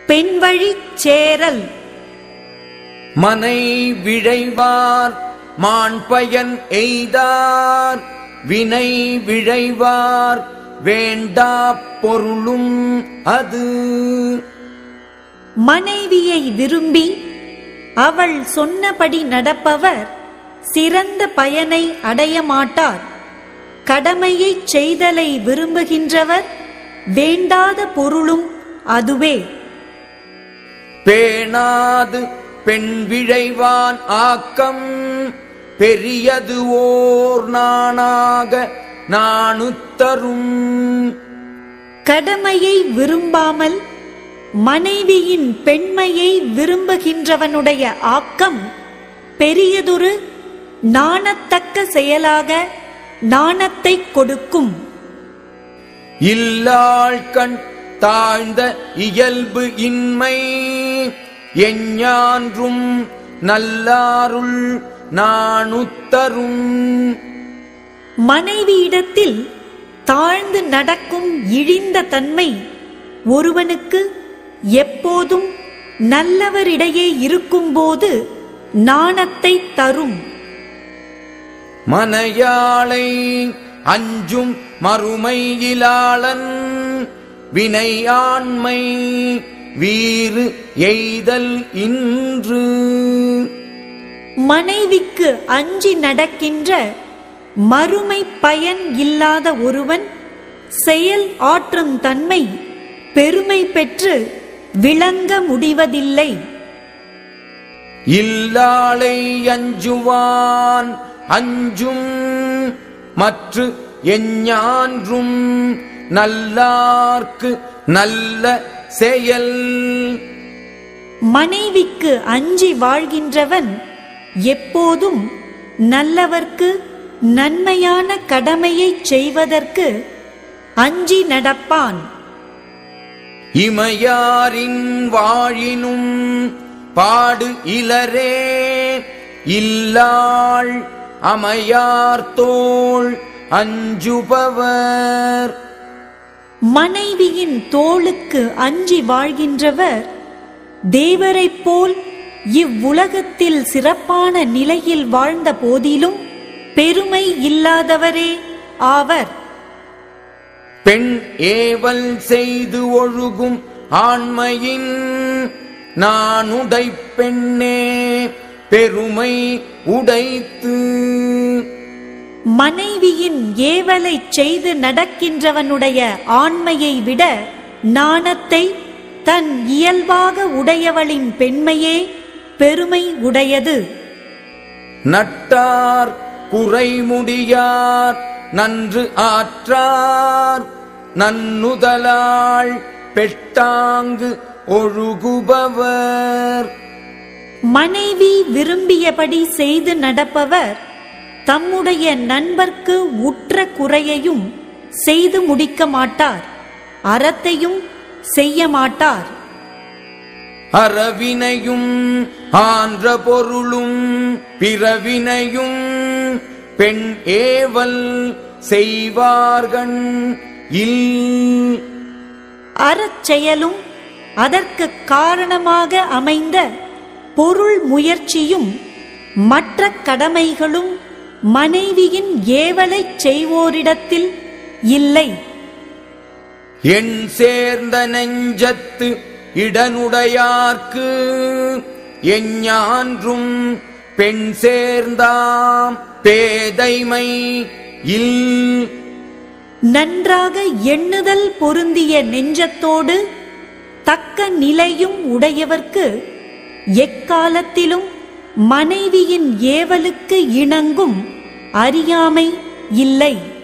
பெண்வழிச் சேரல் மனை விழைவார் மாண்பயன் எய்தார் வினை விழைவார் வேண்டா பொருளும் அது மனைவியை விரும்பி அவள் சொன்னபடி நடப்பவர் சிறந்த பயனை அடைய மாட்டார் கடமையைச் செய்தலை விரும்புகின்றவர் வேண்டாத பொருளும் அதுவே பேணாது பெண் விழைவான் ஆக்கம் பெரியது ஓர் நாணாக நாணுத்தரும் கடமையை விரும்பாமல் மனைவியின் பெண்மையை விரும்புகின்றவனுடைய ஆக்கம் பெரியதொரு நாணத்தக்க செயலாக நாணத்தைக் கொடுக்கும் இல்லாள் கண் தாழ்ந்த இயல்பு இன்மை எஞ்ஞான்றும் நல்லாருள் நாணுத்தரும் மனைவியிடத்தில் தாழ்ந்து நடக்கும் இழிந்த தன்மை ஒருவனுக்கு எப்போதும் நல்லவரிடையே இருக்கும்போது நாணத்தை தரும் மனையாளை அஞ்சும் மறுமையிலாளன் வினை ஆண்மை வீறு எய்தல் இன்று மனைவிக்கு அஞ்சி நடக்கின்ற மறுமை பயன் இல்லாத ஒருவன் செயல் ஆற்றும் தன்மை பெருமை பெற்று விளங்க முடிவதில்லை இல்லாளை அஞ்சுவான் அஞ்சும் மற்ற எஞ்ஞான்றும் நல்லார்க்கு நல்ல செயல் மனைவிக்கு அஞ்சி வாழ்கின்றவன் எப்போதும் நல்லவர்க்கு நன்மையான கடமையைச் செய்வதற்கு அஞ்சி நடப்பான் இமையாரின் வாழினும் பாடு இலரே இல்லாள் அமையார்தோள் அஞ்சுபவர் மனைவியின் தோளுக்கு அஞ்சி வாழ்கின்றவர் தேவரைப் போல் இவ்வுலகத்தில் சிறப்பான நிலையில் வாழ்ந்த போதிலும் பெருமை இல்லாதவரே ஆவர் பெண் ஏவல் செய்து ஒழுகும் ஆண்மையின் நானுடை பெண்ணே பெருமை உடைத்து மனைவியின் ஏவலைச் செய்து நடக்கின்றவனுடைய ஆண்மையை விட நாணத்தை தன் இயல்பாக உடையவளின் பெண்மையே பெருமை உடையது நட்டார் குறைமுடியார் நன்று ஆற்றார் நன்னுதலாள் பெட்டாங்கு ஒழுகுபவர் மனைவி விரும்பியபடி செய்து நடப்பவர் தம்முடைய நண்பர்க்கு உற்ற குறையையும் செய்து முடிக்க மாட்டார் அறத்தையும் செய்ய மாட்டார் அறவினையும் ஆன்ற பொருளும் பிறவினையும் பெண் ஏவல் செய்வார்கண் இல் அறச்செயலும் அதற்கு காரணமாக அமைந்த பொருள் முயற்சியும் மற்ற கடமைகளும் மனைவியின் ஏவலைச் செய்வோரிடத்தில் இல்லை எண் சேர்ந்த நெஞ்சத்து இடனுடையார்க்கு எஞ்ஞான்றும் பெண் சேர்ந்தாம் பேதைமை இல் நன்றாக எண்ணுதல் பொருந்திய நெஞ்சத்தோடு தக்க நிலையும் உடையவர்க்கு எக்காலத்திலும் மனைவியின் ஏவலுக்கு இணங்கும் அறியாமை இல்லை